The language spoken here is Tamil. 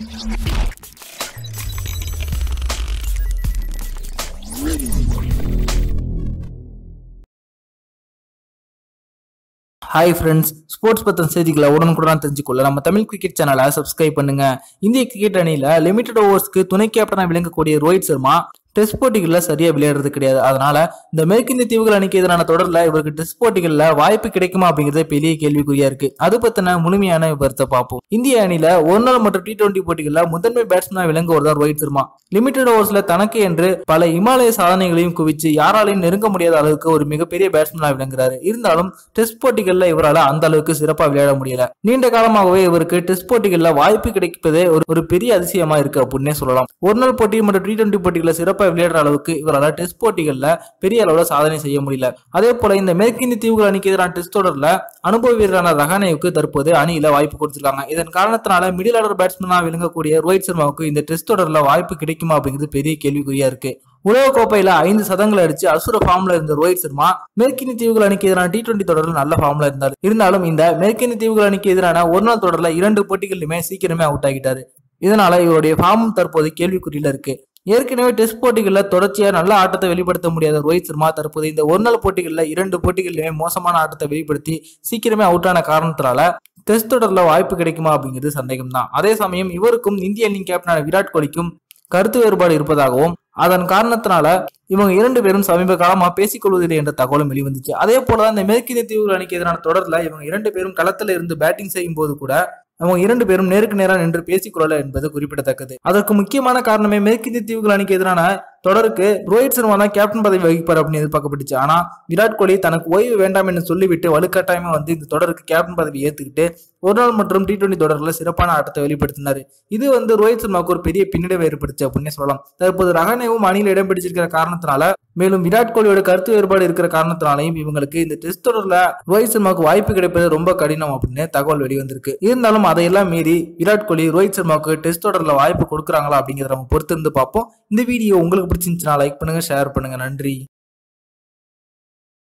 ஹாய் ஃப்ரெண்ட்ஸ் ஸ்போர்ட்ஸ் பற்றின செய்திகளை உடனுக்குடன் தெரிஞ்சுக்கொள்ள நம்ம தமிழ் கிரிக்கெட் சேனலை சப்ஸ்கிரைப் பண்ணுங்க இந்திய கிரிக்கெட் அணியில லிமிடெட் ஓவர்ஸ்க்கு துணை கேப்டனாக விளங்கக்கூடிய ரோஹித் சர்மா டெஸ்ட் போட்டிகளில் சரியா விளையாடுறது கிடையாது அதனால இந்த மேற்கிந்திய தீவுகள் அணிக்கு எதிரான தொடரில் இவருக்கு டெஸ்ட் போட்டிகளில் வாய்ப்பு கிடைக்குமா அப்படிங்கிறது பெரிய கேள்விக்குறியா இருக்கு அது பத்தின முழுமையான விவரத்தை பார்ப்போம் இந்திய அணியில ஒரு நாள் மற்றும் டி டுவெண்டி போட்டிகளில் முதன்மை பேட்ஸ்மேனாக விளங்குவர் தான் ரோஹித் சர்மா லிமிடெட் ஓவர்ஸ்ல தனக்கு என்று பல இமாலய சாதனைகளையும் குவிச்சு யாராலையும் நெருங்க முடியாத அளவுக்கு ஒரு மிகப்பெரிய பேட்ஸ்மேனாக விளங்குறாரு இருந்தாலும் டெஸ்ட் போட்டிகளில் இவரால் அந்த அளவுக்கு சிறப்பாக விளையாட முடியல நீண்ட காலமாகவே இவருக்கு டெஸ்ட் போட்டிகளில் வாய்ப்பு கிடைப்பதே ஒரு ஒரு பெரிய அதிசயமா இருக்கு அப்படின்னே சொல்லலாம் ஒரு நாள் போட்டி மற்றும் டி டுவெண்டி போட்டிகளில் சிறப்பாக விளையாடுற அளவுக்கு இவரால் டெஸ்ட் போட்டிகளில் பெரிய அளவில் சாதனை செய்ய முடியல அதே போல இந்த மேற்கிந்திய தீவுகள் அணிக்கு எதிரான டெஸ்ட் தொடரில் அனுபவ வீரரான ரஹானேவுக்கு தற்போது அணியில வாய்ப்பு கொடுத்திருக்காங்க இதன் காரணத்தினால மிடில் ஆர்டர் பேட்ஸ்மேனா விளங்கக்கூடிய ரோஹித் சர்மாவுக்கு இந்த டெஸ்ட் தொடரில் வாய்ப்பு கிடைக்குமா அப்படிங்கிறது பெரிய கேள்விக்குறியா இருக்கு உலக கோப்பையில ஐந்து சதங்களை அடிச்சு அசுர ஃபார்ம்ல இருந்த ரோஹித் சர்மா மேற்கிந்திய தீவுகள் அணிக்கு எதிரான டி டுவெண்டி தொடரில் நல்ல ஃபார்ம்ல இருந்தார் இருந்தாலும் இந்த மேற்கிந்திய தீவுகள் அணிக்கு எதிரான ஒரு நாள் தொடர்ல இரண்டு போட்டிகளிலுமே சீக்கிரமே அவுட் ஆகிட்டாரு இதனால இவருடைய ஃபார்மும் தற்போது கேள்விக்குறியில இருக்கு ஏற்கனவே டெஸ்ட் போட்டிகளில் தொடர்ச்சியா நல்ல ஆட்டத்தை வெளிப்படுத்த முடியாத ரோஹித் சர்மா தற்போது இந்த ஒரு நாள் போட்டிகளில் இரண்டு போட்டிகளிலுமே மோசமான ஆட்டத்தை வெளிப்படுத்தி சீக்கிரமே அவுட் ஆன காரணத்தினால டெஸ்ட் தொடரில் வாய்ப்பு கிடைக்குமா அப்படிங்கிறது சந்தேகம் தான் அதே சமயம் இவருக்கும் இந்திய அணி கேப்டனான விராட் கோலிக்கும் கருத்து வேறுபாடு இருப்பதாகவும் அதன் காரணத்தினால இவங்க இரண்டு பேரும் சமீப காலமா பேசிக்கொள்வதில்லை என்ற தகவலும் வெளிவந்துச்சு அதே போலதான் இந்த மேற்கிந்திய தீவுகள் அணிக்கு எதிரான தொடர்ல இவங்க இரண்டு பேரும் களத்துல இருந்து பேட்டிங் செய்யும் போது கூட அவங்க இரண்டு பேரும் நேருக்கு நேராக நின்று பேசிக்கொள்ளல என்பது குறிப்பிடத்தக்கது அதற்கு முக்கியமான காரணமே மேற்கிந்திய தீவுகள் அணிக்கு எதிரான தொடருக்கு ரோஹித் சர்மா தான் கேப்டன் பதவி வகிப்பார் அப்படின்னு எதிர்பார்க்கப்பட்டுச்சு ஆனா விராட் கோலி தனக்கு ஓய்வு வேண்டாம் என்று சொல்லிவிட்டு வலுக்கட்டாயமா வந்து இந்த தொடருக்கு கேப்டன் பதவி ஏத்துக்கிட்டு ஒரு நாள் மற்றும் டி டுவெண்டி தொடரில் சிறப்பான ஆட்டத்தை வெளிப்படுத்தினார் இது வந்து ரோஹித் சர்மாவுக்கு ஒரு பெரிய பின்னடைவை ஏற்படுச்சு அப்படின்னு சொல்லலாம் தற்போது ரஹானேவும் அணியில் இடம் பிடிச்சிருக்கிற காரணத்தினால மேலும் விராட் கோலியோட கருத்து வேறுபாடு இருக்கிற காரணத்தினாலையும் இவங்களுக்கு இந்த டெஸ்ட் தொடரில் ரோஹித் சர்மாவுக்கு வாய்ப்பு கிடைப்பது ரொம்ப கடினம் அப்படின்னு தகவல் வெளிவந்திருக்கு இருந்தாலும் அதையெல்லாம் மீறி விராட் கோலி ரோஹித் சர்மாவுக்கு டெஸ்ட் தொடரில் வாய்ப்பு கொடுக்குறாங்களா அப்படிங்கிறத நம்ம பொறுத்திருந்து பார்ப்போம் இந்த வீடியோ உங்களுக்கு பிடிச்சிருந்துச்சுன்னா லைக் பண்ணுங்க ஷேர் பண்ணுங்க நன்றி